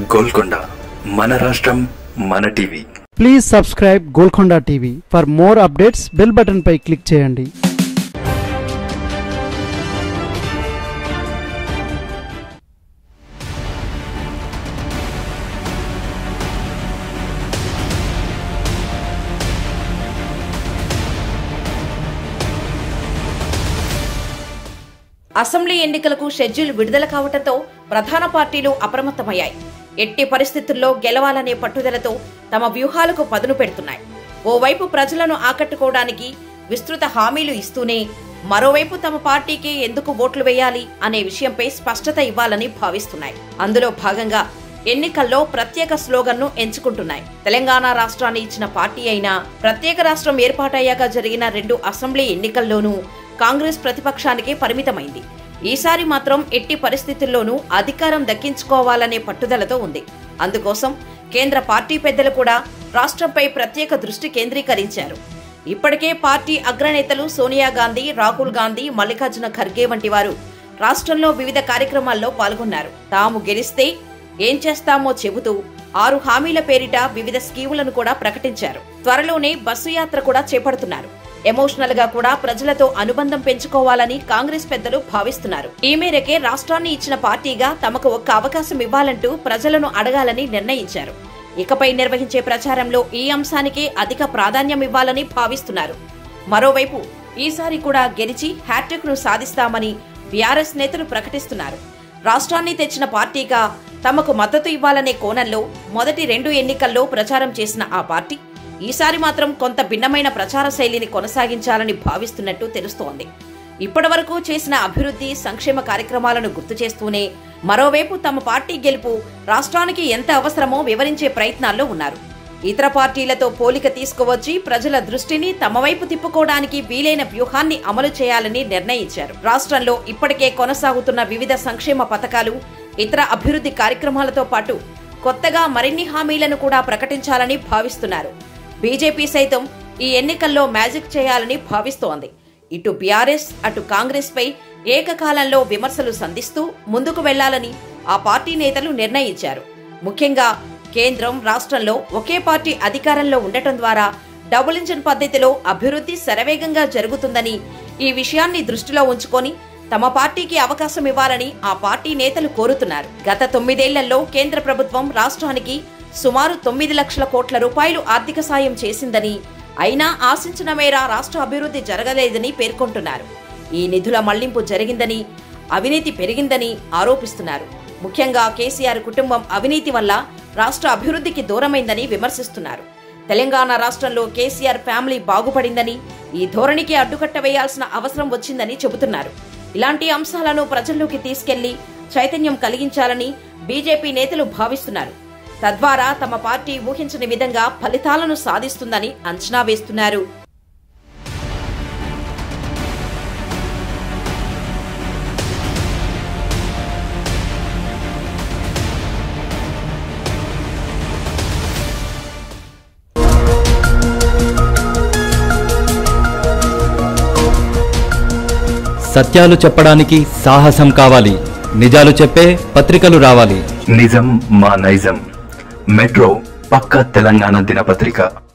గోల్కొండ మన రాష్ట్రం మన TV please subscribe Golconda TV for more updates bell button పై క్లిక్ చేయండి అసెంబ్లీ ఎన్నికలకు షెడ్యూల్ విడుదల కావడంతో ప్రధాన పార్టీలు అప్రమత్తమయ్యాయి ఎట్టి పరిస్థితుల్లో గెలవాలనే పట్టుదలతో తమ వ్యూహాలకు పదును పెడుతున్నాయి ఓవైపు ప్రజలను ఆకట్టుకోవడానికి విస్తృత హామీలు ఇస్తూనే మరోవైపు తమ పార్టీకి ఎందుకు ఓట్లు వేయాలి అనే విషయంపై స్పష్టత ఇవ్వాలని భావిస్తున్నాయి అందులో భాగంగా ఎన్నికల్లో ప్రత్యేక స్లోగన్ను ఎంచుకుంటున్నాయి తెలంగాణ రాష్ట్రాన్ని ఇచ్చిన పార్టీ అయినా ప్రత్యేక రాష్ట్రం ఏర్పాటయ్యాక జరిగిన రెండు అసెంబ్లీ ఎన్నికల్లోనూ కాంగ్రెస్ ప్రతిపక్షానికి పరిమితమైంది ఈసారి మాత్రం ఎట్టి పరిస్థితుల్లోనూ అధికారం దక్కించుకోవాలనే పట్టుదలతో ఉంది అందుకోసం కేంద్ర పార్టీ పెద్దలు కూడా రాష్ట్రంపై ప్రత్యేక దృష్టి కేంద్రీకరించారు ఇప్పటికే పార్టీ అగ్రనేతలు సోనియా గాంధీ రాహుల్ గాంధీ మల్లికార్జున ఖర్గే వంటి వారు రాష్ట్రంలో వివిధ కార్యక్రమాల్లో పాల్గొన్నారు తాము గెలిస్తే ఏం చేస్తామో చెబుతూ ఆరు హామీల పేరిట వివిధ స్కీములను కూడా ప్రకటించారు త్వరలోనే బస్సు యాత్ర కూడా చేపడుతున్నారు ఎమోషనల్ గా కూడా ప్రజలతో అనుబంధం పెంచుకోవాలని కాంగ్రెస్ పెద్దలు భావిస్తున్నారు ఈ మేరకే రాష్ట్రాన్ని ఇచ్చిన పార్టీగా తమకు ఒక్క అవకాశం ఇవ్వాలంటూ ప్రజలను అడగాలని నిర్ణయించారు ఇకపై నిర్వహించే ప్రచారంలో ఈ అంశానికే అధిక ప్రాధాన్యం ఇవ్వాలని భావిస్తున్నారు మరోవైపు ఈసారి కూడా గెలిచి హ్యాట్రిక్ ను సాధిస్తామని బీఆర్ఎస్ నేతలు ప్రకటిస్తున్నారు రాష్ట్రాన్ని తెచ్చిన పార్టీగా తమకు మద్దతు ఇవ్వాలనే కోణంలో మొదటి రెండు ఎన్నికల్లో ప్రచారం చేసిన ఆ పార్టీ ఈసారి మాత్రం కొంత భిన్నమైన ప్రచార శైలిని కొనసాగించాలని భావిస్తున్నట్టు తెలుస్తోంది ఇప్పటివరకు చేసిన అభివృద్ధి సంక్షేమ కార్యక్రమాలను గుర్తు చేస్తూనే మరోవైపు తమ పార్టీ గెలుపు రాష్ట్రానికి ఎంత అవసరమో వివరించే ప్రయత్నాల్లో ఉన్నారు ఇతర పార్టీలతో పోలిక తీసుకువచ్చి ప్రజల దృష్టిని తమ వైపు తిప్పుకోవడానికి వీలైన వ్యూహాన్ని అమలు చేయాలని నిర్ణయించారు రాష్ట్రంలో ఇప్పటికే కొనసాగుతున్న వివిధ సంక్షేమ పథకాలు ఇతర అభివృద్ధి కార్యక్రమాలతో పాటు కొత్తగా మరిన్ని హామీలను కూడా ప్రకటించాలని భావిస్తున్నారు బీజేపీ సైతం ఈ ఎన్నికల్లో మ్యాజిక్ చేయాలని భావిస్తోంది ఇటు బీఆర్ఎస్ అటు కాంగ్రెస్ పై ఏకకాలంలో విమర్శలు సంధిస్తూ ముందుకు వెళ్లాలని ఆ పార్టీ నేతలు నిర్ణయించారు ముఖ్యంగా కేంద్రం రాష్ట్రంలో ఒకే పార్టీ అధికారంలో ఉండటం ద్వారా డబుల్ ఇంజన్ పద్ధతిలో అభివృద్ధి శరవేగంగా జరుగుతుందని ఈ విషయాన్ని దృష్టిలో ఉంచుకొని తమ పార్టీకి అవకాశం ఇవ్వాలని ఆ పార్టీ నేతలు కోరుతున్నారు గత తొమ్మిదేళ్లలో కేంద్ర ప్రభుత్వం రాష్ట్రానికి సుమారు తొమ్మిది లక్షల కోట్ల రూపాయలు ఆర్థిక సాయం చేసిందని అయినా ఆశించిన మేర రాష్ట్ర అభివృద్ధి జరగలేదని పేర్కొంటున్నారు ఈ నిధుల మళ్లింపు జరిగిందని అవినీతి పెరిగిందని ఆరోపిస్తున్నారు ముఖ్యంగా కేసీఆర్ కుటుంబం అవినీతి వల్ల రాష్ట్ర అభివృద్ధికి దూరమైందని విమర్శిస్తున్నారు తెలంగాణ రాష్ట్రంలో కేసీఆర్ ఫ్యామిలీ బాగుపడిందని ఈ ధోరణికి అడ్డుకట్ట వేయాల్సిన అవసరం వచ్చిందని చెబుతున్నారు ఇలాంటి అంశాలను ప్రజల్లోకి తీసుకెళ్లి చైతన్యం కలిగించాలని బీజేపీ నేతలు భావిస్తున్నారు తద్వారా తమ పార్టీ ఊహించని విధంగా ఫలితాలను సాధిస్తుందని అంచనా వేస్తున్నారు సత్యాలు చెప్పడానికి సాహసం కావాలి నిజాలు చెప్పే పత్రికలు రావాలి నిజం మా నైజం మెట్రో పక్క తెలంగాణ దినపత్రిక